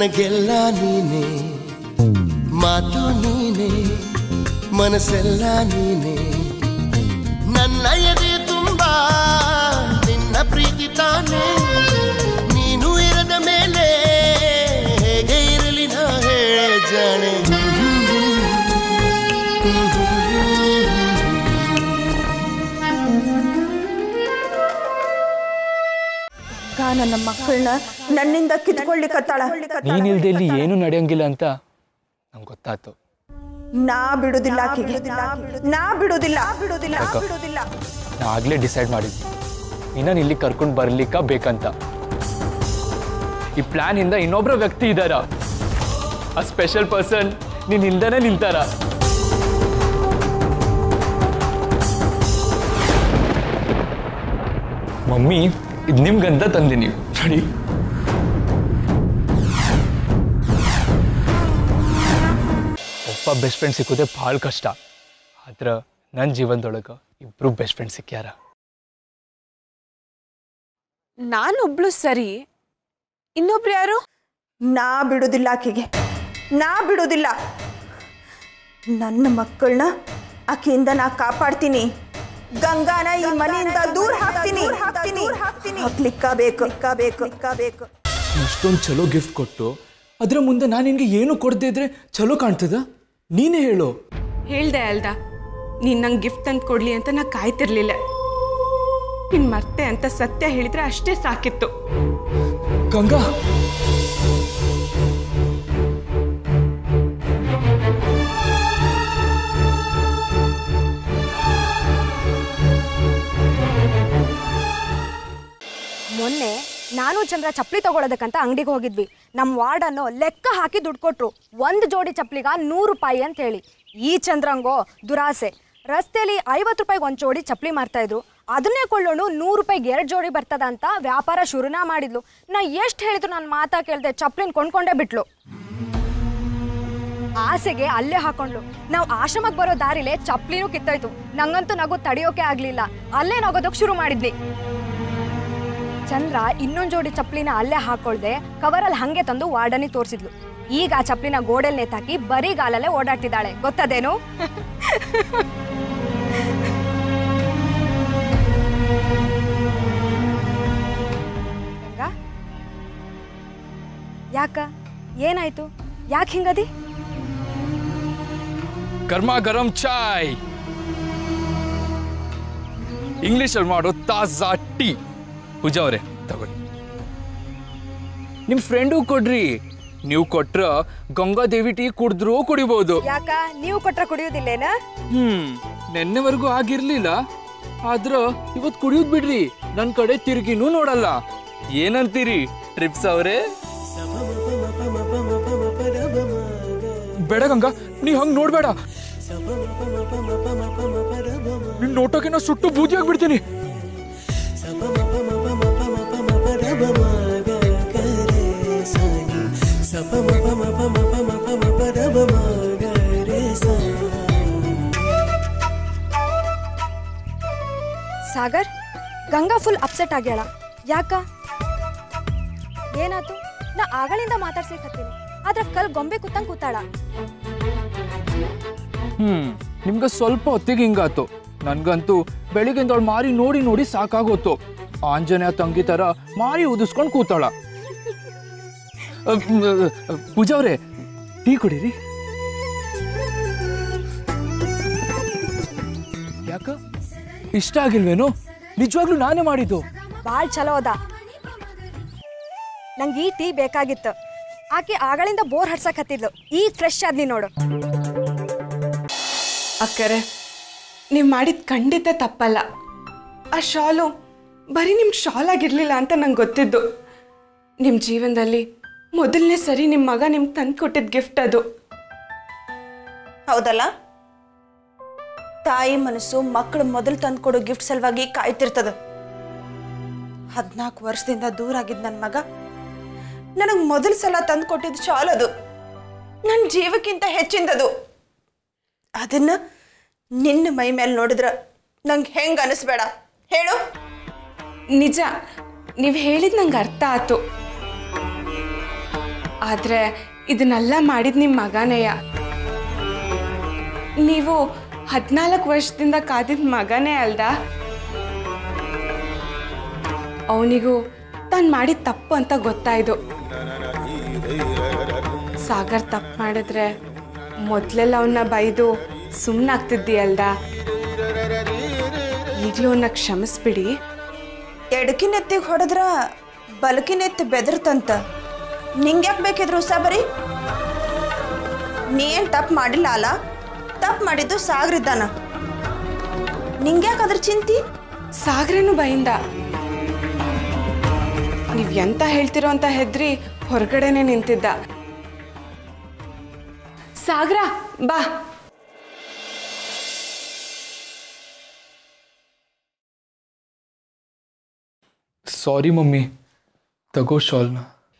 ನನಗೆಲ್ಲ ನೀನೆ ಮಾತು ನೀನೆ ಮನಸ್ಸೆಲ್ಲ ನೀನೆ ನನ್ನ ಎದೆ ತುಂಬ ನಿನ್ನ ಪ್ರೀತಿ ತಾನೆ ನೀನು ಇರದ ಮೇಲೆ ಹೇಗೆ ಇರಲಿ ನಾ ಹೇಳೆ ಜಾಣೆ ಅಕ್ಕ ನನ್ನ ಮಕ್ಕಳನ್ನ ನನ್ನಿಂದ ಕಿತ್ಕೊಳ್ಳಿಕತ್ತಾಳ ನೀನಿಲ್ದೆ ಇಲ್ಲಿ ಏನೂ ನಡೆಯಂಗಿಲ್ಲ ಅಂತ ನಂಗೆ ಗೊತ್ತಾಯ್ತು ನಾ ಬಿಡುದಿಲ್ಲ ಆಕಿಗೆ ನಾ ಬಿಡುದಿಲ್ಲ ಬಿಡುದಿಲ್ಲ ಬಿಡುದಿಲ್ಲ ನಾ ಆಗಲೇ ಡಿಸೈಡ್ ಮಾಡಿದ್ದೆ ನಿನ್ನ ಇಲ್ಲಿ ಕರ್ಕೊಂಡು ಬರ್ಲಿಕ್ಕ ಬೇಕಂತ ಈ ಪ್ಲಾನ್ ಇಂದ ಇನ್ನೊಬ್ರ ವ್ಯಕ್ತಿ ಇದ್ದಾರ ಆ ಸ್ಪೆಷಲ್ ಪರ್ಸನ್ ನೀನ್ ಇಲ್ದೇನೆ ನಿಲ್ತಾರ ಮಮ್ಮಿ ಇದು ನಿಮ್ಗಂತ ತಂದಿನಿ ನೋಡಿ ಒಬ್ಬ ಬೆಸ್ಟ್ ಫ್ರೆಂಡ್ ಸಿಕ್ಕೋದೇ ಭಾಳ ಕಷ್ಟ ಆದ್ರೆ ನನ್ನ ಜೀವನದೊಳಗೆ ಇಬ್ರು ಬೆಸ್ಟ್ ಫ್ರೆಂಡ್ ಸಿಕ್ಕ್ಯಾರ ನಾನೊಬ್ಳು ಸರಿ ಇನ್ನೊಬ್ರು ಯಾರು ನಾ ಬಿಡುದಿಲ್ಲ ಆಕಿಗೆ ನಾ ಬಿಡುದಿಲ್ಲ ನನ್ನ ಮಕ್ಕಳನ್ನ ಆಕೆಯಿಂದ ನಾ ಕಾಪಾಡ್ತೀನಿ ಗಂಗಾನ ಈ ಮನೆಯಿಂದ ದೂರ ಹಾಕ್ತೀನಿ ಹಾಕ್ತೀನಿ ಹಾಕ್ಲಿಕ್ಕ ಬೇಕು ಬೇಕು ಬೇಕು ಇಷ್ಟೊಂದು ಚಲೋ ಗಿಫ್ಟ್ ಕೊಟ್ಟು ಅದರ ಮುಂದೆ ನಾನು ನಿನಗೆ ಏನು ಕೊಡದೇ ಇದ್ರೆ ಚಲೋ ಕಾಣ್ತದ ನೀನೇ ಹೇಳು ಹೇಳ್ದೆ ಅಲ್ದ ನೀನ್ ನಂಗೆ ಗಿಫ್ಟ್ ತಂದು ಕೊಡ್ಲಿ ಅಂತ ನಾ ಕಾಯ್ತಿರ್ಲಿಲ್ಲ ನಿನ್ ಮರ್ತೆ ಅಂತ ಸತ್ಯ ಹೇಳಿದ್ರೆ ಅಷ್ಟೇ ಸಾಕಿತ್ತು ಗಂಗಾ ಮೊನ್ನೆ ನಾನು ಚಂದ್ರ ಚಪ್ಪಲಿ ತಗೊಳೋದಕ್ಕಂತ ಅಂಗಡಿಗೆ ಹೋಗಿದ್ವಿ ನಮ್ಮ ವಾರ್ಡನ್ನು ಲೆಕ್ಕ ಹಾಕಿ ದುಡ್ಡು ಕೊಟ್ರು ಒಂದು ಜೋಡಿ ಚಪ್ಪಲಿಗ ನೂರು ರೂಪಾಯಿ ಅಂತ ಹೇಳಿ ಈ ಚಂದ್ರಂಗೋ ದುರಾಸೆ ರಸ್ತೆಯಲ್ಲಿ ಐವತ್ತು ರೂಪಾಯಿಗೆ ಒಂದು ಜೋಡಿ ಚಪ್ಪಲಿ ಮಾರ್ತಾ ಇದ್ರು ಅದನ್ನೇ ಕೊಳ್ಳೋಣ ನೂರು ರೂಪಾಯಿಗೆ ಎರಡು ಜೋಡಿ ಬರ್ತದ ಅಂತ ವ್ಯಾಪಾರ ಶುರುನ ಮಾಡಿದ್ಲು ನಾ ಎಷ್ಟು ಹೇಳಿದ್ರು ನಾನು ಮಾತಾ ಕೇಳ್ದೆ ಚಪ್ಪಲಿನ ಕೊಂಡ್ಕೊಂಡೇ ಬಿಟ್ಲು ಆಸೆಗೆ ಅಲ್ಲೇ ಹಾಕೊಂಡ್ಲು ನಾವು ಆಶ್ರಮಕ್ಕೆ ಬರೋ ದಾರಿಲೇ ಚಪ್ಲಿನೂ ಕಿತ್ತೋಯ್ತು ನಂಗಂತೂ ನಗು ತಡಿಯೋಕೆ ಆಗ್ಲಿಲ್ಲ ಅಲ್ಲೇ ನಗೋದಕ್ಕೆ ಶುರು ಮಾಡಿದ್ವಿ ಚಂದ್ರ ಇನ್ನೊಂದ್ ಜೋಡಿ ಚಪ್ಲಿನ ಅಲ್ಲೇ ಹಾಕೊಳ್ದೆ ಕವರಲ್ಲಿ ಹಂಗೆ ತಂದು ವಾರ್ಡನಿ ತೋರಿಸಿದ್ಲು ಈಗ ಆ ಚಪ್ಲಿನ ಗೋಡೆಲ್ ನೇತಾಕಿ ಬರೀ ಗಾಲಲ್ಲೇ ಓಡಾಡ್ತಿದ್ದಾಳೆ ಗೊತ್ತದೇನು ಗಂಗಾ? ಯಾಕ ಏನಾಯ್ತು ಯಾಕೆ ಹಿಂಗದಿ ಗರ್ಮ ಗರಂ ಚಾಯ್ ಇಂಗ್ಲಿಷಲ್ಲಿ ಮಾಡೋ ತಾಜಾ ಟೀ ಪೂಜಾ ಅವರೇ ತಗೊಳ್ಳಿ ನಿಮ್ಮ ಫ್ರೆಂಡು ಕೊಡ್ರಿ ನೀವು ಕೊಟ್ರ ಗಂಗಾದೇವಿ ಟೀ ಕುಡಿದ್ರೂ ಕುಡಿಬಹುದು ಯಾಕ ನೀವು ಕೊಟ್ರ ಕುಡಿಯೋದಿಲ್ಲೇನ ಹ್ಮ್ ನೆನ್ನೆವರೆಗೂ ಆಗಿರ್ಲಿಲ್ಲ ಆದ್ರ ಇವತ್ ಕುಡಿಯೋದ್ ಬಿಡ್ರಿ ನನ್ ಕಡೆ ತಿರುಗಿನೂ ನೋಡಲ್ಲ ಏನಂತೀರಿ ಟ್ರಿಪ್ಸ್ ಅವರೇ ಬೇಡ ಗಂಗಾ ನೀ ಹಂಗ್ ನೋಡ್ಬೇಡ ನಿನ್ ನೋಟಕ್ಕೆ ನಾ ಸುಟ್ಟು ಬೂದಿ ಆಗ್ಬಿಡ್ತೀನಿ ಸಾಗರ್ ಗಂಗಾ ಫುಲ್ ಅಪ್ಸೆಟ್ ಆಗ್ಯಾಳ ಯಾಕ ಏನಾತು ನಾ ಆಗಳಿಂದ ಮಾತಾಡ್ಸ್ಲಿಕತ್ತೀನಿ ಆದ್ರ ಕಲ್ ಗೊಂಬೆ ಕೂತಂಗ್ ಕೂತಾಳ ಹ್ಮ್ ನಿಮ್ಗೆ ಸ್ವಲ್ಪ ಹೊತ್ತಿಗೆ ಹಿಂಗಾತು ನನ್ಗಂತೂ ಬೆಳಿಗ್ಗೆಂದ ಅವಳು ಮಾರಿ ನೋಡಿ ನೋಡಿ ಸಾಕಾಗೋತು ಆಂಜನೇಯ ತಂಗಿ ತರ ಮಾರಿ ಉದಿಸ್ಕೊಂಡು ಕೂತಾಳ ಅಹ್, ಅಹ್, ಪೂಜಾ ಅವ್ರೆ ಟೀ ಕುಡೀರಿ ಯಾಕ ಇಷ್ಟ ಆಗಿಲ್ವೇನು ನಿಜವಾಗ್ಲೂ ನಾನೇ ಮಾಡಿದ್ದು ಬಾಳ್ ಚಲೋ ಅದ ನಂಗೆ ಈ ಟೀ ಬೇಕಾಗಿತ್ತು ಆಕೆ ಆಗಳಿಂದ ಬೋರ್ ಹಡ್ಸಕ್ ಹತ್ತಿದ್ಲು ಈಗ ಫ್ರೆಶ್ ಆದ್ನಿ ನೋಡು ಅಕ್ಕರೆ ನೀವು ಮಾಡಿದ ಖಂಡಿತ ತಪ್ಪಲ್ಲ ಆ ಶಾಲು ಬರೀ ನಿಮ್ಮ ಶಾಲ್ ಆಗಿರಲಿಲ್ಲ ಅಂತ ನಂಗೆ ಗೊತ್ತಿದ್ದು ನಿಮ್ಮ ಜೀವನದಲ್ಲಿ ಮೊದಲನೇ ಸರಿ ನಿಮ್ಮ ಮಗ ನಿಮ್ಗೆ ತಂದು ಕೊಟ್ಟಿದ್ದ ಗಿಫ್ಟ್ ಅದು ಹೌದಲ್ಲ ತಾಯಿ ಮನಸ್ಸು ಮಕ್ಕಳು ಮೊದಲು ತಂದ್ಕೊಡೋ ಗಿಫ್ಟ್ ಸಲುವಾಗಿ ಕಾಯ್ತಿರ್ತದ ಹದಿನಾಲ್ಕು ವರ್ಷದಿಂದ ದೂರ ಆಗಿದ್ ನನ್ನ ಮಗ ನನಗೆ ಮೊದಲ ಸಲ ತಂದು ಕೊಟ್ಟಿದ್ದು ಶಾಲ್ ಅದು ನನ್ನ ಜೀವಕ್ಕಿಂತ ಹೆಚ್ಚಿಂದದು ಅದನ್ನ ನಿನ್ನ ಮೈ ಮೇಲೆ ನೋಡಿದ್ರ ನಂಗೆ ಹೆಂಗೆ ಅನಿಸ್ಬೇಡ ಹೇಳು ನಿಜ ನೀವು ಹೇಳಿದ ನಂಗೆ ಅರ್ಥ ಆಯ್ತು ಆದರೆ ಇದನ್ನೆಲ್ಲ ಮಾಡಿದ ನಿಮ್ಮ ಮಗನೇಯ ನೀವು ಹದಿನಾಲ್ಕು ವರ್ಷದಿಂದ ಕಾದಿದ್ದ ಮಗನೇ ಅಲ್ದ ಅವನಿಗೂ ತಾನು ಮಾಡಿದ ತಪ್ಪು ಅಂತ ಗೊತ್ತಾಯ್ತು ಸಾಗರ್ ತಪ್ಪು ಮಾಡಿದ್ರೆ ಮೊದಲೆಲ್ಲ ಅವನ್ನ ಬೈದು ಸುಮ್ಮನಾಗ್ತಿದ್ದೀಯಲ್ದ ಈಗಲೂ ಅವನ್ನ ಕ್ಷಮಿಸ್ಬಿಡಿ ಎಡಕಿನೆತ್ತಿಗೆ ಹೊಡೆದ್ರ ಬಲಕಿನೆತ್ತಿ ಬೆದರ್ತಂತ ನಿಂಗ್ಯಾಕೆ ಬೇಕಿದ್ರು ಉಸಾಬರಿ ನೀ ಏನು ತಪ್ಪು ಮಾಡಿಲ್ಲ ಅಲ್ಲ ತಪ್ಪು ಮಾಡಿದ್ದು ಸಾಗರಿದ್ದಾನ ನಿಂಗ್ಯಾಕೆ ಅದ್ರ ಚಿಂತಿ ಸಾಗರನು ಬೈಂದ ನೀವ್ ಎಂತ ಹೇಳ್ತಿರೋ ಅಂತ ಹೆದ್ರಿ ಹೊರಗಡೆನೆ ನಿಂತಿದ್ದ ಸಾಗರ ಬಾ ಸಾರಿ ಮಮ್ಮಿ ತಗೋ ಶಾಲ್ನ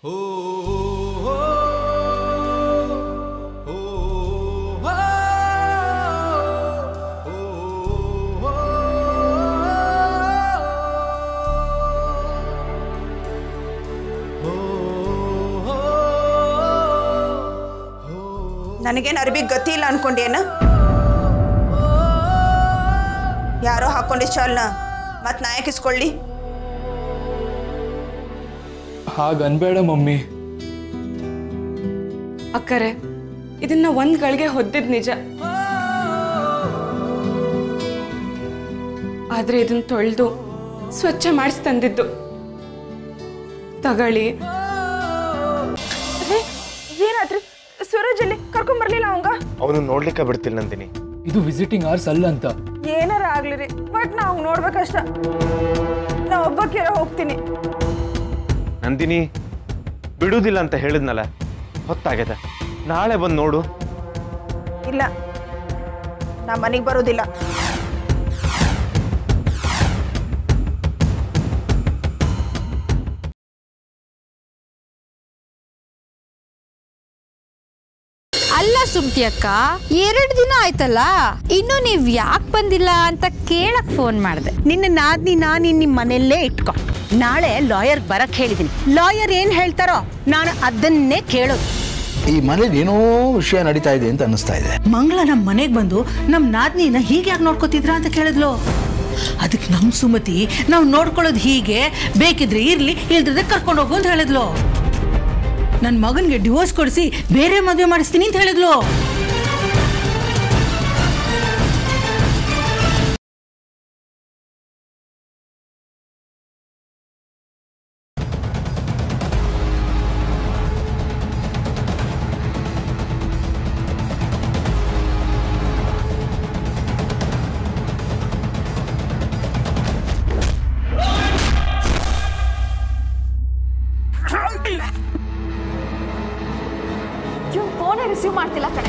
ನನಗೇನು ಅರ್ಬಿ ಗತಿ ಇಲ್ಲ ಅನ್ಕೊಂಡೇನ ಯಾರೋ ಹಾಕೊಂಡಿ ಶಾಲ್ನ ಮತ್ತೆ ನಾ ಯಾಕೆ ಇಸ್ಕೊಳ್ಳಿ ಹಾಗನ್ಬೇಡ ಮಮ್ಮಿ ಅಕ್ಕರೆ ಇದನ್ನ ಒಂದ್ ಗಳಿಗೆ ಹೊದ್ದಿದ್ ನಿಜ ಆದ್ರೆ ಇದನ್ನ ತೊಳೆದು ಸ್ವಚ್ಛ ಮಾಡಿಸಿ ತಂದಿದ್ದು ತಗೊಳ್ಳಿ ಏನಾದ್ರಿ ಸೂರಜ್ ಅಲ್ಲಿ ಕರ್ಕೊಂಬರ್ಲಿಲ್ಲ ಅವಂಗ ಅವನು ನೋಡ್ಲಿಕ್ಕೆ ಬಿಡ್ತಿಲ್ಲ ನಂದಿನಿ ಇದು ವಿಸಿಟಿಂಗ್ ಅವರ್ಸ್ ಅಲ್ಲ ಅಂತ ಏನಾರ ಆಗ್ಲಿ ರೀ ಬಟ್ ನಾ ಅವ್ನ್ ನೋಡ್ಬೇಕಷ್ಟ ನಾ ಒಬ್ಬಕ್ಕಿರ ಹೋಗ್ತೀನಿ ನಂದಿನಿ ಬಿಡುವುದಿಲ್ಲ ಅಂತ ಹೇಳಿದ್ನಲ್ಲ ಹೊತ್ತಾಗ್ಯದ ನಾಳೆ ಬಂದು ನೋಡು ಇಲ್ಲ ನಾ ಮನೆಗೆ ಬರೋದಿಲ್ಲ ಅಲ್ಲ ಸುಮ್ತಿ ಅಕ್ಕ ಎರಡು ದಿನ ಆಯ್ತಲ್ಲ ಇನ್ನು ನೀವ್ ಯಾಕೆ ಬಂದಿಲ್ಲ ಅಂತ ಕೇಳಕ್ ಫೋನ್ ಮಾಡಿದೆ ನಿನ್ನ ನಾದ್ನಿನ ನೀನ್ ನಿಮ್ಮ ಮನೆಯಲ್ಲೇ ಇಟ್ಕೊ ನಾಳೆ ಲಾಯರ್ ಬರಕ್ ಹೇಳಿದೀನಿ ಲಾಯರ್ ಏನ್ ಹೇಳ್ತಾರೋ ನಾನು ಅದನ್ನೇ ಕೇಳೋದು ಈ ಮನೇಲಿ ಏನೋ ವಿಷಯ ನಡೀತಾ ಇದೆ ಅಂತ ಅನ್ನಿಸ್ತಾ ಇದೆ ಮಂಗಳ ನಮ್ಮ ಮನೆಗೆ ಬಂದು ನಮ್ಮ ನಾದ್ನಿನ ಹೀಗೆ ಯಾಕೆ ನೋಡ್ಕೋತಿದ್ರ ಅಂತ ಕೇಳಿದ್ಲು ಅದಕ್ಕೆ ನಮ್ಮ ಸುಮತಿ ನಾವು ನೋಡ್ಕೊಳ್ಳೋದು ಹೀಗೆ ಬೇಕಿದ್ರೆ ಇರ್ಲಿ ಇಲ್ದ್ರೆ ಕರ್ಕೊಂಡು ಹೋಗು ಅಂತ ಹೇಳಿದ್ಲು ನನ್ನ ಮಗನಿಗೆ ಡಿವೋರ್ಸ್ ಕೊಡಿಸಿ ಬೇರೆ ಮದುವೆ ಮಾಡಿಸ್ತೀನಿ ಅಂತ ಹೇಳಿದ್ಲು ಇವ್ನು ಫೋನೇ ರಿಸೀವ್ ಮಾಡ್ತಿಲ್ಲ ಕಣೆ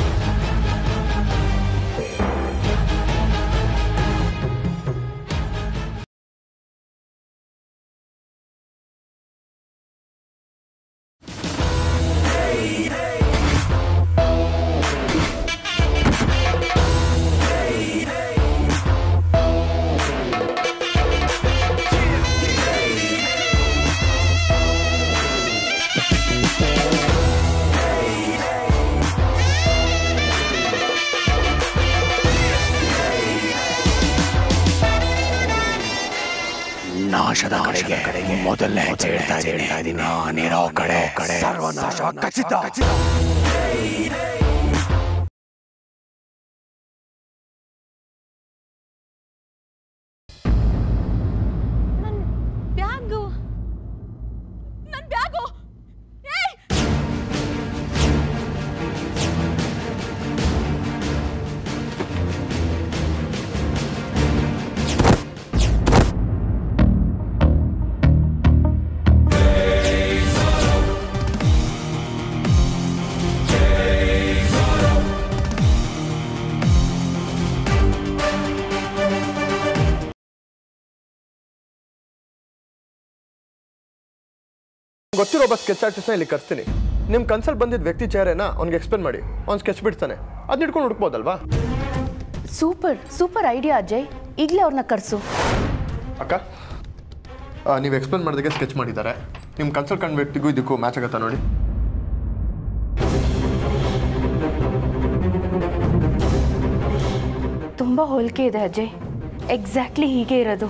ನಾಶದ ಕಡೆಗೆ ಮೊದಲನೇ ಹೆಜ್ಜೆ ಇಡ್ತಾ ಇದ್ದೀನಿ ನಾನಿರೋ ಕಡೆ ಕಡೆ ಸರ್ವನಾಶ ಖಚಿತ ಬ್ಯಾಗು ನನ್ನ ಬ್ಯಾಗು ಏಯ್ ಗೊತ್ತಿರೋ ಒಬ್ಬ ಸ್ಕೆಚ್ ಆರ್ಟಿಸ್ಟ್ನ ಇಲ್ಲಿ ಕರ್ಸ್ತೀನಿ ನಿಮ್ಮ ಕನ್ಸಲ್ ಬಂದಿದ್ದ ವ್ಯಕ್ತಿ ಚೇರೇನ ಅವ್ನಿಗೆ ಎಕ್ಸ್ಪ್ಲೇನ್ ಮಾಡಿ ಅವ್ನು ಸ್ಕೆಚ್ ಬಿಡ್ತಾನೆ ಅದನ್ನ ಹಿಡ್ಕೊಂಡು ಹುಡುಕ್ಬೋದಲ್ವಾ ಸೂಪರ್ ಸೂಪರ್ ಐಡಿಯಾ ಅಜಯ್ ಈಗಲೇ ಅವ್ರನ್ನ ಕರೆಸು ಅಕ್ಕ ನೀವು ಎಕ್ಸ್ಪ್ಲೇನ್ ಮಾಡಿದಾಗೆ ಸ್ಕೆಚ್ ಮಾಡಿದ್ದಾರೆ ನಿಮ್ಮ ಕನ್ಸಲ್ ಕಂಡ ವ್ಯಕ್ತಿಗೂ ಇದಕ್ಕೂ ಮ್ಯಾಚ್ ಆಗುತ್ತಾ ನೋಡಿ ತುಂಬ ಹೋಲಿಕೆ ಇದೆ ಅಜಯ್ ಎಕ್ಸಾಕ್ಟ್ಲಿ ಹೀಗೆ ಇರೋದು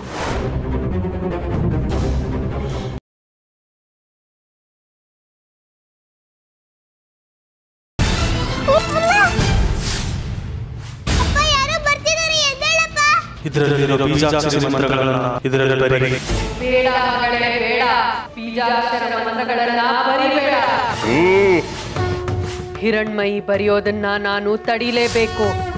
ಇದರಲ್ಲಿರೋ ಬೀಜಾಕ್ಷರಿ ಮಂತ್ರಗಳನ್ನ ಇದರಲ್ಲಿ ಬರೀ ಬೇಡ ಮಗಳೇ ಬೇಡ ಬೀಜಾಕ್ಷರ ಮಂತ್ರಗಳನ್ನ ಬರಿಬೇಡ ಹಿರಣ್ಮಯಿ ಬರೆಯೋದನ್ನ ನಾನು ತಡಿಲೇಬೇಕು